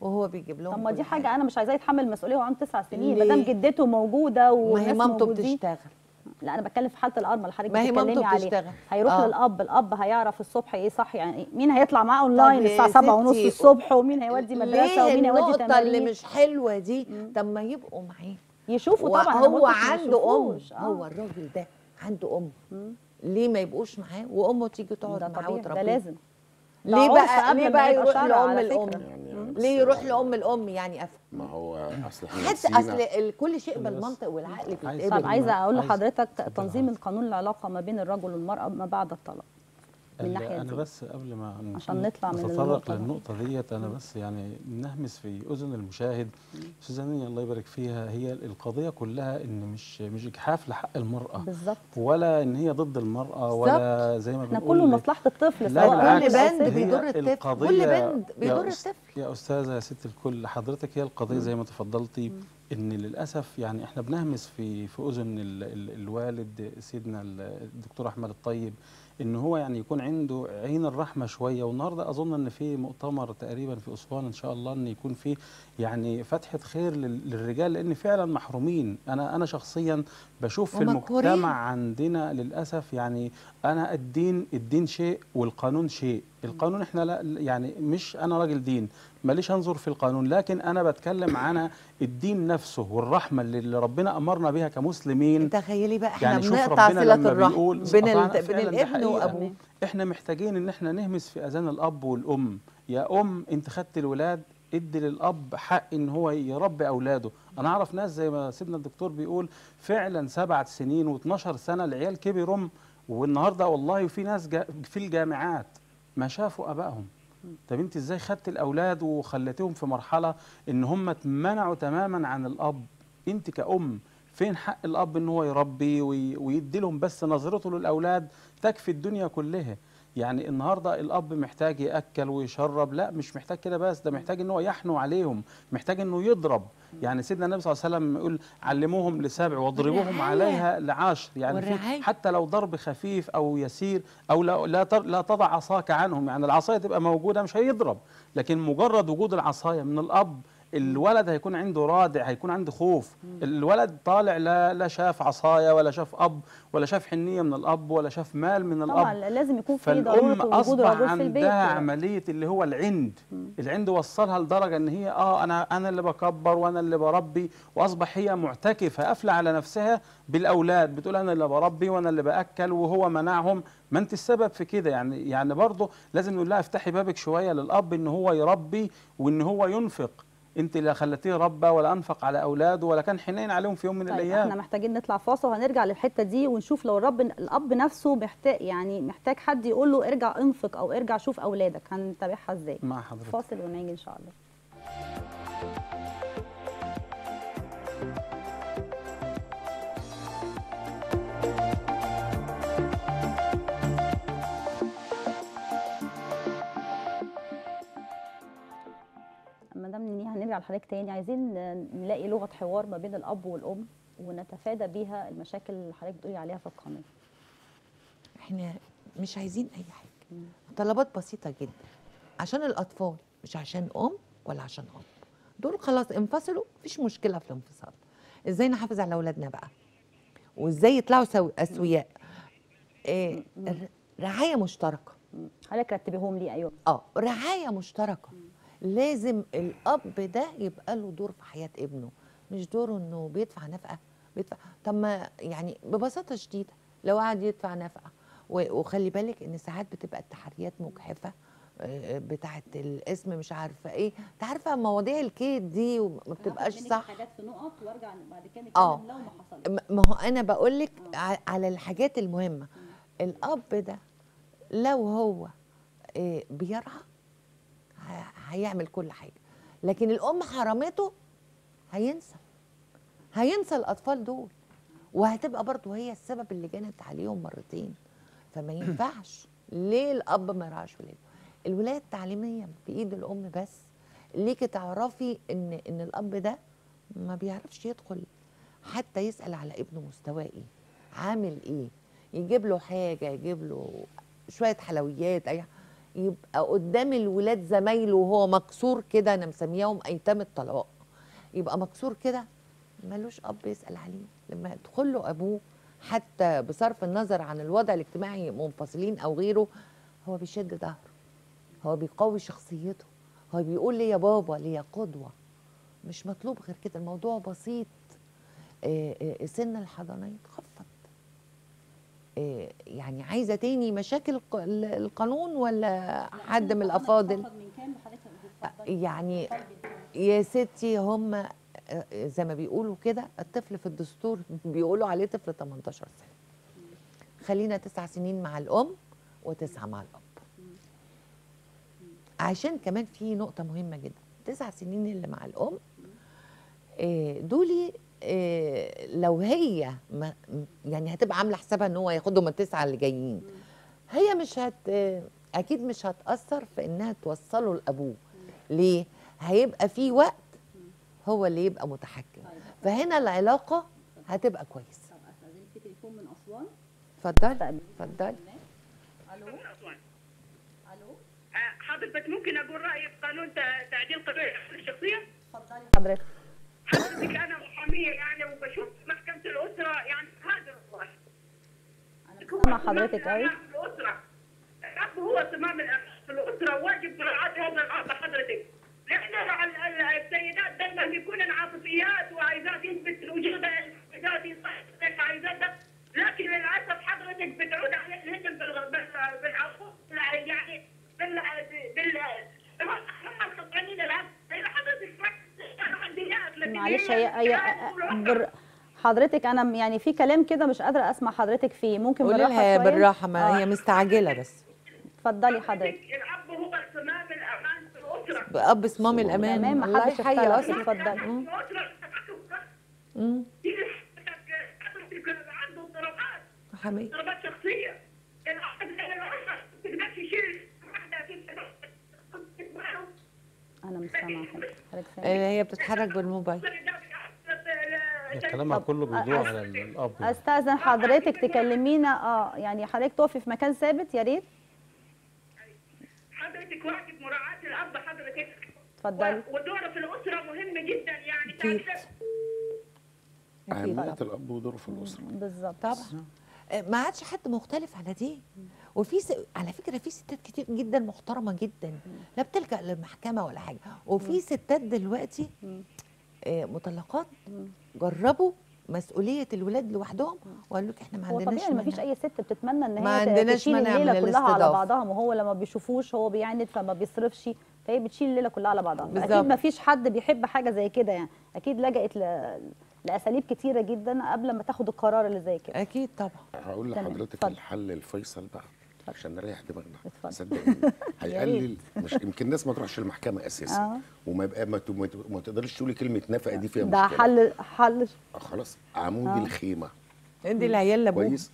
وهو بيجيب لهم طب ما كل دي حاجه انا مش عايزاه يتحمل مسؤوليه وهو عنده تسع سنين ما ليه؟ دام جدته موجوده ما هي والناس مامته موجودين بتشتغل لا انا بتكلم في حاله الارمله اللي حضرتك ما هي بتتكلمي مامته عليه بتشتغل. هيروح آه. للاب الاب هيعرف الصبح ايه صح يعني إيه؟ مين هيطلع معاه اونلاين طب يا الساعه 7 ونص ستي، الصبح ومين هيودي مدرسه ليه ومين هيودي النقطة اللي تمارين مش حلوة دي طب ما يبقوا معاه يشوفوا طبعا أنا ما هو قلتش ما عنده ام يشوفوش. آه. هو الراجل ده عنده ام ليه ما يبقوش معاه وامه تيجي تقعد ده معاه طبيعي ده وتربيه لازم ليه عرف بقى قبل ليه ما بقى يبقى يروح شرع لام على الام فكرة. يعني أنا بس- ليه يروح لام الام يعني افهم ما هو اصل احنا حتى نسينا- اصل ال- كل شيء بس- بالمنطق والعقل عايز- بيتقبل طب عايزه اقول عايز- لحضرتك اتفضل تنظيم عايز. القانون العلاقه ما بين الرجل والمراه ما بعد الطلاق من ال- الناحية انا دي. بس قبل ما ن- عشان نطلع من نتطرق النقطة دي. للنقطة ديت أنا بس يعني نهمس في أذن المشاهد أستاذة نية الله يبارك فيها هي القضية كلها إن مش مش إجحاف لحق المرأة بالظبط ولا إن هي ضد المرأة ولا زي ما احنا بنقول كله مصلحه الطفل لا سواء بالعكس كل راجل أو بند ست. هي بيضر الطفل القضية كل بند يا بيضر أس- الطفل يا أستاذة يا ست الكل حضرتك هي القضية زي ما تفضلتي إن للأسف يعني إحنا بنهمس في في أذن ال ال الوالد سيدنا ال- الدكتور أحمد الطيب إن هو يعني يكون عنده عين الرحمة شوية والنهاردة أظن إن في مؤتمر تقريبا في أسوان إن شاء الله إن يكون في يعني فتحة خير لل- للرجال لأن فعلا محرومين أنا أنا شخصيا بشوف في ومقهورين. المجتمع عندنا للأسف يعني أنا الدين الدين شيء والقانون شيء القانون احنا لا يعني مش انا راجل دين ماليش انظر في القانون لكن انا بتكلم عن الدين نفسه والرحمه اللي اللي ربنا امرنا بها كمسلمين تخيلي بقى احنا يعني شوف بنقطع ربنا صله لما الرحم بيقول بين قطعنا ال- بين فعلاً ده الابن حقيقة. وابوه احنا محتاجين ان احنا نهمس في اذان الاب والام يا ام انت خدت الولاد ادي للاب حق ان هو يربي اولاده انا اعرف ناس زي ما سيدنا الدكتور بيقول فعلا سبعة سنين و12 سنه العيال كبروا والنهارده والله في ناس جا في الجامعات ما شافوا ابائهم طب انت ازاي خدت الاولاد وخليتهم في مرحله ان هم اتمنعوا تماما عن الاب انت كأم فين حق الاب ان هو يربي وي- ويدي لهم بس نظرته للاولاد تكفي الدنيا كلها يعني النهارده الاب محتاج ياكل ويشرب لا مش محتاج كده بس ده محتاج ان هو يحنو عليهم محتاج انه يضرب يعني سيدنا النبي صلى الله عليه وسلم يقول علموهم لسبع واضربوهم والرعاية. عليها لعشر يعني في والرعاية. حتى لو ضرب خفيف او يسير او لا لا, تر- لا تضع عصاك عنهم يعني العصايه تبقى موجوده مش هيضرب لكن مجرد وجود العصايه من الاب الولد هيكون عنده رادع هيكون عنده خوف الولد طالع لا لا شاف عصايه ولا شاف اب ولا شاف حنيه من الاب ولا شاف مال من الاب طبعا لازم يكون في فالام ضروره وجود اصبح الرجل في البيت عندها يعني. عمليه اللي هو العند العند وصلها لدرجه ان هي اه انا انا اللي بكبر وانا اللي بربي واصبح هي معتكفه قافله على نفسها بالاولاد بتقول انا اللي بربي وانا اللي باكل وهو منعهم ما انت السبب في كده يعني يعني برضه لازم نقول لها افتحي بابك شويه للاب ان هو يربي وان هو ينفق انت لا خلتيه ربى ولا انفق على اولاده ولا كان حنين عليهم في يوم من طيب الايام احنا محتاجين نطلع فاصل وهنرجع للحته دي ونشوف لو الرب الاب نفسه محتاج يعني محتاج حد يقول له ارجع انفق او ارجع شوف اولادك هنتابعها ازاي مع حضرتك فاصل ونيجي ان شاء الله مدام نيني هنرجع لحضرتك تاني عايزين نلاقي لغه حوار ما بين الاب والام ونتفادى بيها المشاكل اللي حضرتك بتقولي عليها في القانون احنا مش عايزين اي حاجه طلبات بسيطه جدا عشان الاطفال مش عشان ام ولا عشان اب دول خلاص انفصلوا مفيش مشكله في الانفصال ازاي نحافظ على اولادنا بقى وازاي يطلعوا سو... اسوياء إيه ر- رعايه مشتركه حضرتك رتبيهم لي ايوه اه رعايه مشتركه لازم الاب ده يبقى له دور في حياه ابنه مش دوره انه بيدفع نفقه بيدفع طب ما يعني ببساطه شديده لو قعد يدفع نفقه و- وخلي بالك ان ساعات بتبقى التحريات مجحفه آه، بتاعه الاسم مش عارفه ايه انت عارفه مواضيع الكيد دي وما بتبقاش صح حاجات في نقط وارجع بعد كده آه. لو ما حصلش م- ما هو انا بقول لك على الحاجات المهمه الاب ده لو هو آه، بيرعى ه- هيعمل كل حاجه لكن الام حرمته هينسى هينسى الاطفال دول وهتبقى برضه هي السبب اللي جنت عليهم مرتين فما ينفعش ليه الاب ما يرعاش ولاده الولايه التعليميه في ايد الام بس ليكي تعرفي ان ان الاب ده ما بيعرفش يدخل حتى يسال على ابنه مستواه ايه عامل ايه يجيب له حاجه يجيب له شويه حلويات اي يبقى قدام الولاد زمايله وهو مكسور كده انا مسمياهم ايتام الطلاق يبقى مكسور كده ملوش اب يسال عليه لما يدخل له ابوه حتى بصرف النظر عن الوضع الاجتماعي منفصلين او غيره هو بيشد ظهره هو بيقوي شخصيته هو بيقول لي يا بابا لي يا قدوه مش مطلوب غير كده الموضوع بسيط آه، آه، سن الحضانه يتخفض آه، يعني عايزه تاني مشاكل الق- ال- القانون ولا حد من الافاضل يعني يا ستي هم آه، زي ما بيقولوا كده الطفل في الدستور بيقولوا عليه طفل 18 سنه خلينا تسع سنين مع الام وتسعه مع الاب عشان كمان في نقطه مهمه جدا تسع سنين اللي مع الام آه، دولي آه، لو هي ما يعني هتبقى عامله حسابها ان هو ياخدهم التسعه اللي جايين هي مش هت آه، اكيد مش هتاثر في انها توصله لابوه ليه هيبقى في وقت هو اللي يبقى متحكم فهنا العلاقه هتبقى كويسه في تليفون من اسوان اتفضلي اتفضلي آه، حضرتك ممكن اقول رايي في قانون تع- تعديل قضايا الحقوق الشخصيه؟ حضرتك حضرتك انا محاميه يعني وبشوف محكمه الاسره يعني هذا والله سامع حضرتك قوي الاسره الاب هو صمام الأمان في الاسره واجب مراعاه هذا الامر حضرتك لان ال- ال- السيدات دائما بيكون عاطفيات وعايزات يثبت وجودها عايزات يصحح عايزات ده. لكن للاسف حضرتك بتعود عليه الهجم بال- بال- بالعقوق يعني بال بال هم القوانين الان هي حضرتك عنديات لكن معلش هي هي بر... حضرتك انا م- يعني في كلام كده مش قادره اسمع حضرتك فيه ممكن قولي بالراحه لها شويه بالراحه ما آه، هي مستعجله بس اتفضلي حضرتك الاب هو صمام الامان في الاسره اب صمام الامان تمام ما الله حدش يحيي اختلف اصلا اتفضلي مم. الاسره مم. عنده اضطرابات حميد اضطرابات شخصيه الواحد من الاسره ما تقدرش يشيل واحده في انا مش سامعه حضرتك حضرتك سامعة؟ آه، هي بتتحرك بالموبايل كلامها كله بيدور على الاب يعني. استاذن حضرتك تكلمينا اه يعني حضرتك تقفي في مكان ثابت يا ريت حضرتك واجب مراعاه الاب حضرتك اتفضلي و- ودوره في الاسره مهم جدا يعني أكيد. اهميه الاب ودوره في الاسره بالظبط طبعا آه، ما عادش حد مختلف على دي وفي س... على فكره في ستات كتير جدا محترمه جدا لا بتلجا للمحكمه ولا حاجه وفي ستات دلوقتي آه، مطلقات جربوا مسؤوليه الولاد لوحدهم وقالوا لك احنا ما هو عندناش طبيعي ما فيش مانع. اي ست بتتمنى ان هي ما ت- عندناش تشيل مانع الليله من كلها على الاستضافة. بعضها وهو لما بيشوفوش هو بيعند فما بيصرفش فهي بتشيل الليله كلها على بعضها بالظبط. اكيد ما فيش حد بيحب حاجه زي كده يعني اكيد لجأت ل... لاساليب كتيره جدا قبل ما تاخد القرار اللي زي كده اكيد طبعا هقول تمام، لحضرتك اتفضل. الحل الفيصل بقى عشان نريح دماغنا اتفضل. صدقني هيقلل مش يمكن الناس ما تروحش المحكمه اساسا آه. وما يبقى ما, ت- ما, ت- ما تقدرش تقولي كلمه نفقه دي فيها ده مشكله حل حل آه خلاص عمود آه. الخيمه ادي العيال لابوه كويس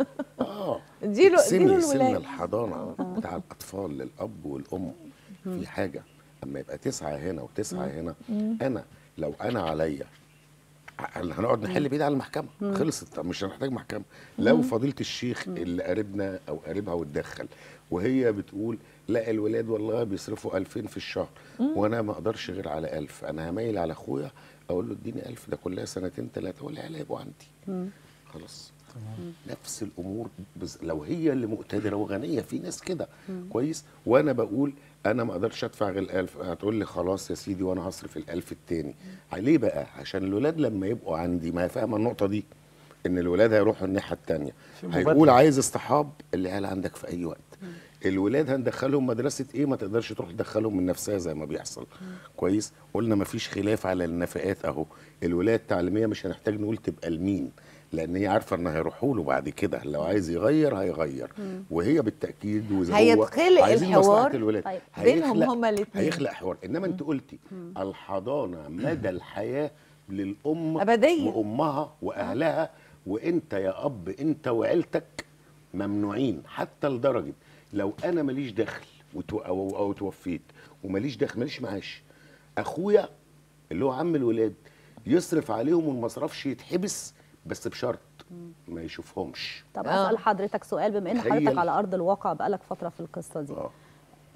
اه اديله اديله سن سن الولاد الحضانه بتاع الاطفال للاب والام في حاجه اما يبقى تسعه هنا وتسعه هنا انا لو انا عليا ع- هنقعد نحل بايد على المحكمه خلصت طب مش هنحتاج محكمه لو فضيله الشيخ اللي قريبنا او قريبها واتدخل وهي بتقول لا الولاد والله بيصرفوا 2000 في الشهر وانا ما اقدرش غير على 1000 انا هميل على اخويا اقول له اديني 1000 ده كلها سنتين ثلاثه والعيال هيبقوا عندي خلاص نفس الامور بز... لو هي اللي مقتدره وغنيه في ناس كده كويس وانا بقول انا ما اقدرش ادفع غير الالف هتقول لي خلاص يا سيدي وانا هصرف الالف التاني ليه بقى عشان الولاد لما يبقوا عندي ما هي فاهمه النقطه دي ان الولاد هيروحوا الناحيه التانيه في هيقول مبادرة. عايز اصطحاب العيال عندك في اي وقت الولاد هندخلهم مدرسه ايه ما تقدرش تروح تدخلهم من نفسها زي ما بيحصل كويس قلنا ما فيش خلاف على النفقات اهو الولايه التعليميه مش هنحتاج نقول تبقى لمين لان هي عارفه ان هيروحوا له بعد كده لو عايز يغير هيغير وهي بالتاكيد وإذا هو هيتخلق عايزين الحوار مصلحة الولاد طيب. بينهم هيخلق- هما الاتنين. هيخلق حوار انما انت قلتي الحضانه مدى الحياه للام أبدية. وامها واهلها وانت يا اب انت وعيلتك ممنوعين حتى لدرجه لو انا ماليش دخل وتو او, أو توفيت وماليش دخل ماليش معاش اخويا اللي هو عم الولاد يصرف عليهم وما صرفش يتحبس بس بشرط ما يشوفهمش طب آه. اسال حضرتك سؤال بما ان تخيل. حضرتك على ارض الواقع بقالك فتره في القصه دي اه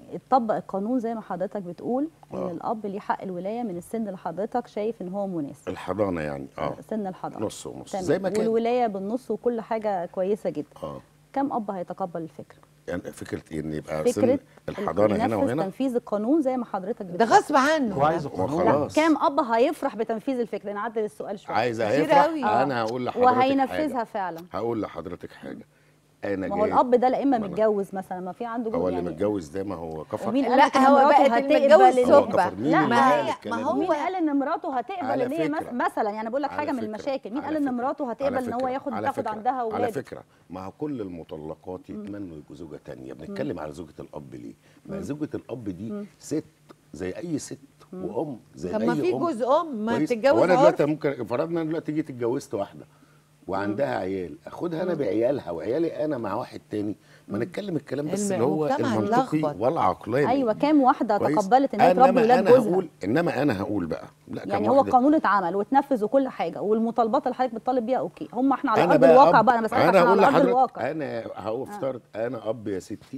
اتطبق القانون زي ما حضرتك بتقول ان آه. الاب ليه حق الولايه من السن اللي حضرتك شايف ان هو مناسب الحضانه يعني اه سن الحضانه نص ونص تمام. زي ما كان والولايه بالنص وكل حاجه كويسه جدا اه كم اب هيتقبل الفكره يعني فكره ان يبقى فكره سن الحضانه هنا ينفذ وهنا تنفيذ القانون زي ما حضرتك بتقول ده غصب عنه وعايز ما القانون خلاص كام اب هيفرح بتنفيذ الفكره نعدل السؤال شويه عايز كتير هيفرح أوي. انا هقول لحضرتك وهينفذها حاجه فعلا هقول لحضرتك حاجه انا ما هو جاي الاب ده لا اما ما أنا- متجوز مثلا ما في عنده هو اللي يعني متجوز ده ما هو كفر مين قال لا لك ان هو مراته بقى اللي هتقبل متجوز إن- هو سبة كفر مين لا اللي ما قال هي الكلام ما ده؟ هو مين قال ان مراته هتقبل على ان هي مس- فكرة. مثلا يعني بقول لك على حاجه من فكرة. المشاكل مين على قال ان فكرة. مراته على هتقبل ان هو فكرة. ياخد على تاخد فكرة. عندها على اولاد فكره ما هو كل المطلقات يتمنوا يبقوا زوجه تانية بنتكلم على زوجه الاب ليه ما زوجه الاب دي ست زي اي ست وام زي طب اي ما في ام جوز ام ما كويس؟ بتتجوز هو انا دلوقتي عرف ممكن فرضنا أنا دلوقتي جيت اتجوزت واحده وعندها عيال اخدها انا بعيالها وعيالي انا مع واحد تاني ما نتكلم الكلام بس اللي هو المجتمع المنطقي اتلخبط. والعقلاني ايوه كام واحده كويس؟ تقبلت ان هي انما تربي ولاد انا جوزها هقول انما انا هقول بقى لا كم يعني هو واحدة- القانون اتعمل واتنفذ وكل حاجه والمطالبات اللي حضرتك بتطالب بيها اوكي هم احنا على انا ارض بقى الواقع أب بقى انا بسالك انا احنا هقول على ارض لحضرتك الواقع انا هفترض انا اب يا ستي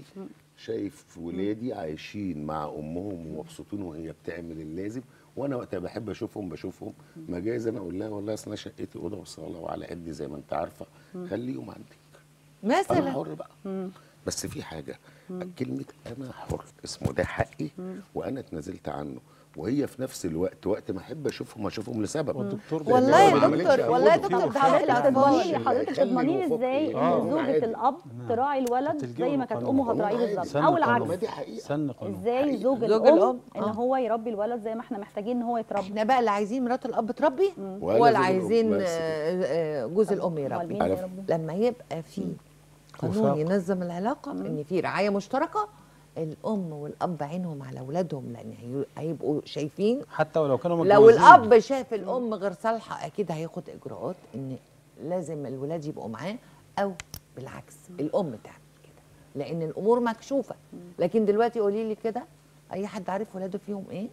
شايف ولادي عايشين مع امهم ومبسوطين وهي بتعمل اللازم وانا وقتها بحب اشوفهم بشوفهم ما جايز انا اقول لها والله اصل انا شقتي اوضه وصاله وعلى قدي زي ما انت عارفه خليهم عندك انا مثلا حر بقى بس في حاجه كلمه انا حر اسمه ده حقي وانا اتنازلت عنه وهي في نفس الوقت وقت ما احب اشوفهم اشوفهم لسبب والدكتور لأن والله هو يا ما عملتش دكتور والله يا أبوه. دكتور ده حضرتك حق تضمني الأطفال. لي حضرتك يخلي تضمني لي وفوق ازاي إيه؟ ان آه. زوجة عادي. الاب تراعي الولد تلجئه زي ما كانت للقانون. امه هتراعيه والله بالظبط سن او القانون. ما العكس دي حقيقه سن قانون ازاي حقيقة. زوج زوج الام الأم. ان آه. هو يربي الولد زي ما احنا محتاجين ان هو يتربى احنا بقى اللي عايزين مرات الاب تربي ولا ولا زوج الأم. عايزين بس كده. آه، آه، جوز الام أمال يربي مين على هيربي؟ لما يبقى في قانون وفاق. ينظم العلاقه ان في رعايه مشتركه الام والاب عينهم على اولادهم لان هي- هيبقوا شايفين حتى ولو كانوا لو متجوزين. الاب شاف الام غير صالحه اكيد هياخد اجراءات ان لازم الولاد يبقوا معاه او بالعكس الام تعمل كده لان الامور مكشوفه لكن دلوقتي قولي لي كده اي حد عارف ولاده فيهم ايه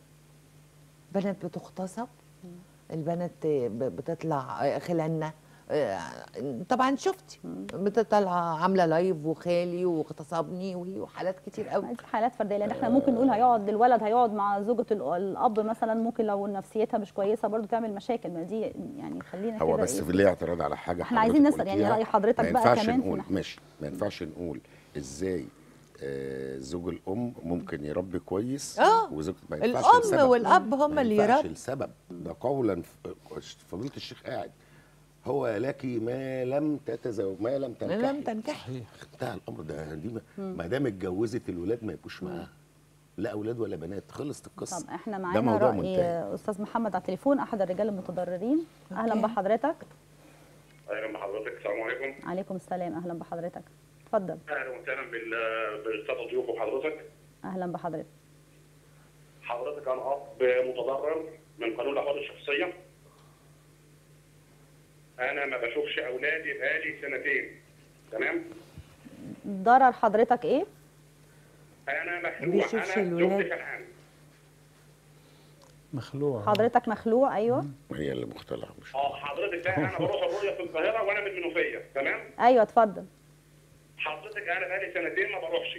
بنات بتغتصب البنات ب- بتطلع خلانة طبعا شفتي بتطلع عامله لايف وخالي واغتصبني وحالات كتير قوي دي حالات فرديه لان احنا ممكن نقول هيقعد الولد هيقعد مع زوجة ال- الاب مثلا ممكن لو نفسيتها مش كويسه برضو تعمل مشاكل ما دي يعني خلينا كده هو بس إيه؟ في ليه اعتراض على حاجه احنا عايزين حضرتك نسأل، يعني قلتيها. رأي حضرتك ما بقى ينفعش كمان في نقول ناحية. ماشي ما ينفعش نقول ازاي آه زوج الام ممكن يربي كويس آه. وزوج ما ينفعش الام لسبب. والاب هم ما اللي ينفعش يربوا لسبب ده قولا ف- فضيله الشيخ قاعد هو لك ما لم تتزوج ما لم تنكحي لم تنكحي صحيح انتهى الامر ده دي ما- ما دام اتجوزت الولاد ما يبقوش معاها لا اولاد ولا بنات خلصت القصه طب احنا ده معانا موضوع راي منتهي استاذ محمد على التليفون احد الرجال المتضررين اهلا أوكي. بحضرتك اهلا بحضرتك السلام عليكم عليكم السلام اهلا بحضرتك اتفضل اهلا وسهلا بال- بالاستاذ ضيوف وحضرتك اهلا بحضرتك حضرتك انا اب متضرر من قانون الاحوال الشخصيه انا ما بشوفش اولادي بقالي سنتين تمام ضرر حضرتك ايه انا مخلوع بيشوفش انا الولاد. زوجتي خلعان مخلوع حضرتك مخلوع ايوه هي اللي مختلعه مش اه حضرتك ده انا بروح الرؤيه في القاهره وانا من المنوفيه تمام ايوه اتفضل حضرتك انا بقالي سنتين ما بروحش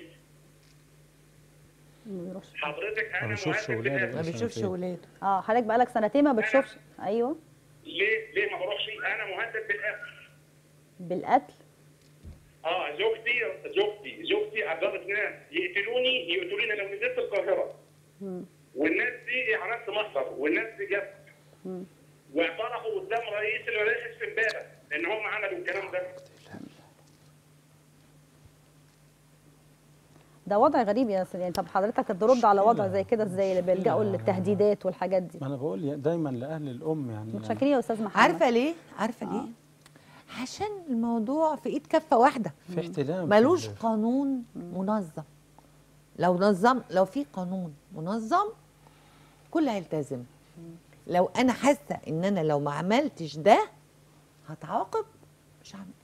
ما بيروحش. حضرتك ما انا بيشوفش مهندس ولاده. بالآخر. ما بيشوفش سنتين. ولاده اه حضرتك بقالك سنتين ما بتشوفش ايوه ليه ليه ما بروحش انا مهدد بالاخر بالقتل اه زوجتي زوجتي زوجتي عبارة ناس يقتلوني يقتلوني لو نزلت القاهرة والناس دي اعلانات مصر والناس دي جت واعترفوا قدام رئيس المباحث في امبارح ان هم عملوا الكلام ده ده وضع غريب يا سيدي طب حضرتك ترد على وضع زي كده ازاي اللي بيلجأوا مشكلة. للتهديدات والحاجات دي ما انا بقول يا- دايما لاهل الام يعني متشكرين يا استاذ محمد عارفه ليه عارفه ليه عشان الموضوع في ايد كفه واحده في احتلام ملوش في ال- قانون منظم لو نظم لو في قانون منظم كل هيلتزم لو انا حاسه ان انا لو ما عملتش ده هتعاقب مش هعمل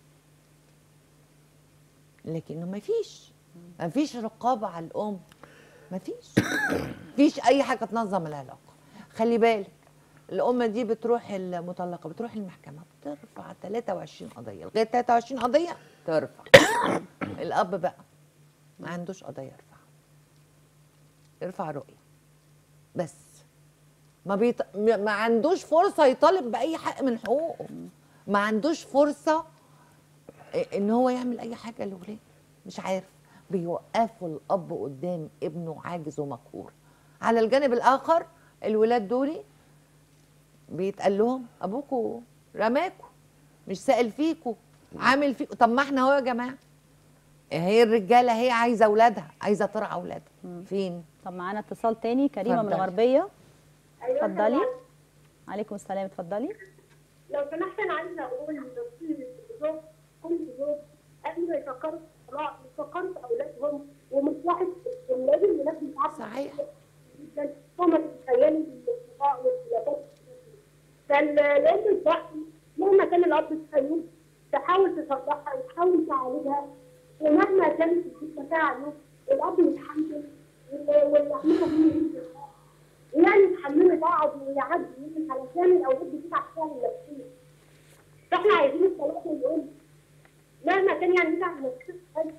لكنه ما فيش ما فيش رقابه على الام ما فيش فيش اي حاجه تنظم العلاقه خلي بالك الام دي بتروح المطلقه بتروح المحكمه بترفع 23 قضيه لغايه 23 قضيه ترفع الاب بقى ما عندوش قضيه يرفع ارفع رؤيه بس ما بيط... ما ما عندوش فرصه يطالب باي حق من حقوقه ما عندوش فرصه ان هو يعمل اي حاجه لاولاده مش عارف بيوقفوا الاب قدام ابنه عاجز ومقهور على الجانب الاخر الولاد دول بيتقال لهم ابوكوا رماكوا مش سائل فيكوا عامل فيكوا طب ما احنا اهو يا جماعه هي الرجاله هي عايزه اولادها عايزه ترعى اولادها فين طب معانا اتصال تاني كريمه من اتفضلي. الغربيه أيوة اتفضلي طبعاً. عليكم السلام اتفضلي لو سمحت انا عايزه اقول لكل زوج كل زوج قبل ما يفكروا في الطلاق يفكروا في اولادهم ومصلحه اولاد الولاد بتاعتهم صحيح. جدا هم بيتخيلوا بالاصدقاء والخلافات فلازم الضغط مهما كان الاب السيد تحاول تصلحها وتحاول تعالجها ومهما كانت الست فعله الاب يتحمل ويعملوا بيه يعني يتحملوا بعض ويعدوا علشان الاولاد بتتعب فيها نفسيا فاحنا عايزين الطلاق نقول مهما كان يعني يتعب نفسيا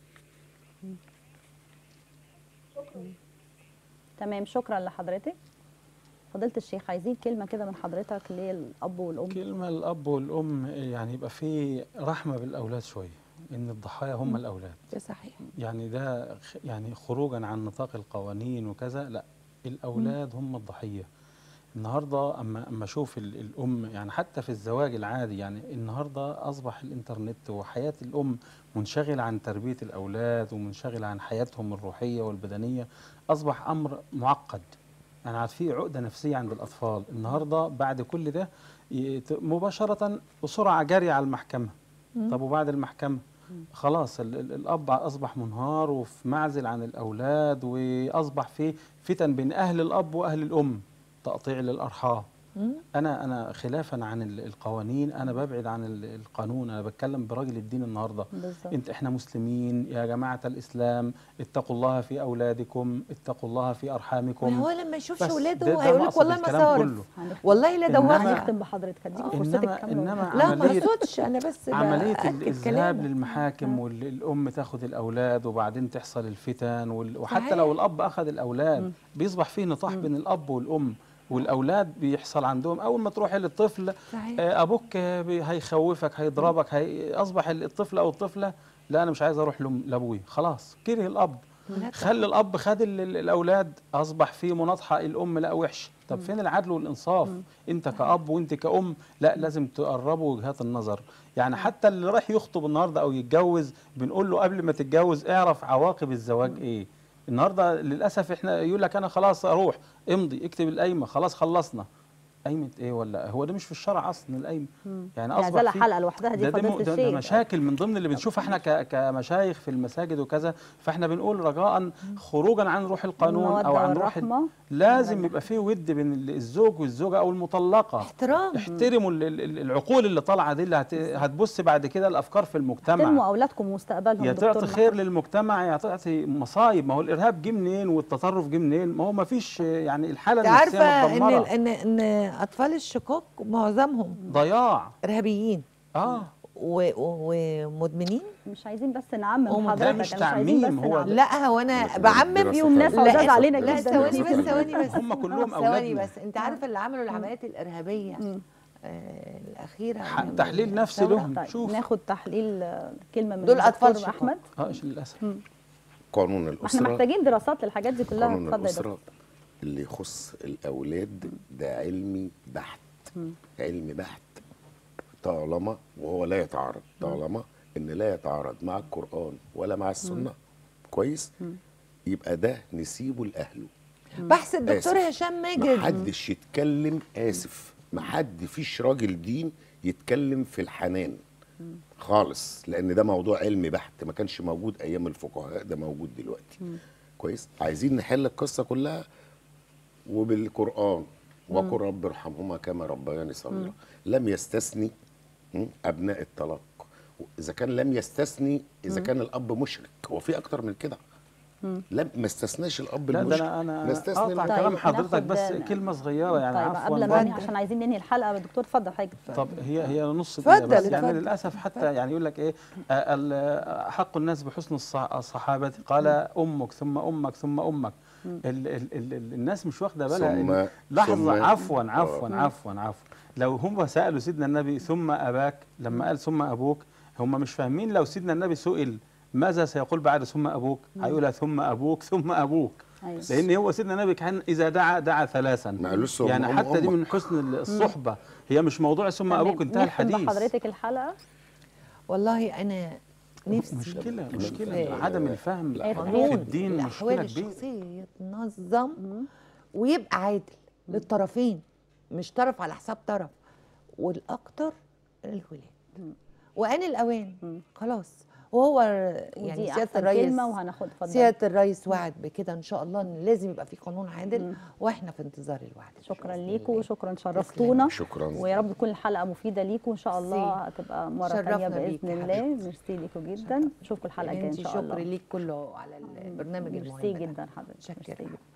تمام شكرا لحضرتك فضيله الشيخ عايزين كلمه كده من حضرتك للاب والام كلمة الأب والأم يعني يبقى في رحمة بالأولاد شوية إن الضحايا هم الأولاد ده صحيح يعني ده خ- يعني خروجا عن نطاق القوانين وكذا لا الأولاد هم الضحية النهارده اما اما اشوف ال- الام يعني حتى في الزواج العادي يعني النهارده اصبح الانترنت وحياه الام منشغله عن تربيه الاولاد ومنشغله عن حياتهم الروحيه والبدنيه اصبح امر معقد يعني عاد في عقده نفسيه عند الاطفال النهارده بعد كل ده يت- مباشره بسرعه جري على المحكمه طب وبعد المحكمه خلاص ال ال الاب اصبح منهار وفي معزل عن الاولاد واصبح في فتن بين اهل الاب واهل الام تقطيع للارحام انا انا خلافا عن ال- القوانين انا ببعد عن ال- القانون انا بتكلم براجل الدين النهارده بالظبط انت احنا مسلمين يا جماعه الاسلام اتقوا الله في اولادكم اتقوا الله في ما ارحامكم هو لما يشوفش بس ده- اولاده ده هيقول لك مقصد والله ما الكلام صارف كله. هنختم والله لا إنما- دوخني هنختم بحضرتك هديكي فرصتك إنما- تكملوا إنما لا ما عملية- اقصدش انا بس عمليه بأكد الذهاب كلامه. للمحاكم والام تاخد الاولاد وبعدين تحصل الفتن وال- وحتى صحيح. لو الاب اخذ الاولاد بيصبح فيه نطاح بين الاب والام والاولاد بيحصل عندهم اول ما تروحي للطفل صحيح. آه، ابوك آه، بي- هيخوفك هيضربك هي اصبح الطفل او الطفله لا انا مش عايز اروح لأم- لابوي خلاص كره الاب لا خلي الاب خد ال- ال- الاولاد اصبح في مناطحه الام لا وحش طب فين العدل والانصاف انت كاب وانت كأم لا لازم تقربوا وجهات النظر يعني حتى اللي رايح يخطب النهارده او يتجوز بنقول له قبل ما تتجوز اعرف عواقب الزواج ايه النهارده للاسف احنا يقول لك انا خلاص اروح امضي اكتب القايمه خلاص خلصنا قايمه ايه ولا هو ده مش في الشرع اصلا القايمه يعني يعني اصبح زي في- حلقه لوحدها دي ده, ده, فضيله م- ده, ده الشيخ مشاكل من ضمن اللي بنشوفها احنا ك- كمشايخ في المساجد وكذا فاحنا بنقول رجاء خروجا عن روح القانون او المودة عن روح ال- والرحمة. لازم يبقى فيه ود بين ال- الزوج والزوجه او المطلقه احترام احترموا ال- ال- العقول اللي طالعه دي اللي هت- هتبص بعد كده الافكار في احترموا المجتمع اولادكم ومستقبلهم يا دكتور تعطي محمد. خير للمجتمع يا تعطي مصايب ما هو الارهاب جه منين والتطرف جه منين ما هو ما فيش يعني الحاله انت النفسيه عارفه ان متدمره ان ان اطفال الشقاق معظمهم ضياع ارهابيين اه و- و- ومدمنين مش عايزين بس نعمم هو ده حضرتك مش أنا عايزين تعميم، بس هو نعمم. لا هو انا لكن بعمم الدراسة فيهم ناس فعلا- عزاز علينا لا جدا. ثواني بس ثواني بس هم كلهم ثواني اولادنا بس انت عارفه اللي عملوا العمليات الارهابيه آه الاخيره ح- من تحليل نفسي الثورة. لهم طيب شوف ناخد تحليل آه، كلمه من دول أطفال الدكتور شقاق. احمد اه إيش للاسف قانون ما احنا الاسره محتاجين دراسات للحاجات دي كلها قانون اتفضل يا دكتور الاسره اللي يخص الاولاد ده علمي بحت علمي بحت طالما وهو لا يتعارض طالما ان لا يتعارض مع القران ولا مع السنه كويس يبقى ده نسيبه لاهله بحث الدكتور آسف. هشام ماجد محدش يتكلم اسف محد فيش راجل دين يتكلم في الحنان خالص لان ده موضوع علمي بحت ما كانش موجود ايام الفقهاء ده موجود دلوقتي كويس عايزين نحل القصه كلها وبالقران وقل رب ارحمهما كما ربياني صغيرا لم يستثني م، ابناء الطلاق اذا كان لم يستثني اذا كان الاب مشرك هو في اكتر من كده لم ما استثناش الاب لا ده المشرك انا انا نستثني اقطع الم- طيب، كلام حضرتك ناخد- بس كلمه صغيره يعني طيب عفوا قبل ما اتفضل. ننهي عشان عايزين ننهي الحلقه دكتور اتفضل حاجه طب هي هي نص اتفضل، دقيقة بس يعني اتفضل. للاسف حتى يعني يقول لك ايه آه، ال- احق الناس بحسن الص- الصحابه قال امك ثم امك ثم امك ال ال ال ال الناس مش واخده بالها ثم- إن- لحظه ثم- عفوا عفوا آه. عفوا عفوا لو هم سالوا سيدنا النبي ثم اباك لما قال ثم ابوك هم مش فاهمين لو سيدنا النبي سئل ماذا سيقول بعد ثم ابوك هيقول ثم ابوك ثم ابوك أيوة. لان هو سيدنا النبي كان اذا دعا دعا ثلاثا ما قالوش ثم يعني أم حتى دي أمك. من حسن الصحبه هي مش موضوع ثم ابوك تمام. انتهى نختم الحديث بحضرتك الحلقه والله انا نفسي مشكله في- مشكله عدم الفهم في قانون الدين الاحوال مشكله كبيره الشخصيه يتنظم ويبقى عادل للطرفين مش طرف على حساب طرف والاكتر الولاد وان الاوان خلاص وهو يعني ودي سياده احسن الرئيس كلمه وهناخد اتفضل سياده الرئيس وعد بكده ان شاء الله ان لازم يبقى في قانون عادل واحنا في انتظار الوعد ده شكرا بإذن ليكم الله. وشكرا شرفتونا شكرا ويا رب تكون الحلقه مفيده ليكم ان شاء الله هتبقى مره شرفنا ثانيه بيك باذن يا الله حبيبتي. ميرسي ليكم جدا نشوفكم الحلقه الجايه ان انت شاء الله شكر ليك كله على البرنامج المهم ميرسي ده. جدا حضرتك شكرا ميرسي جدا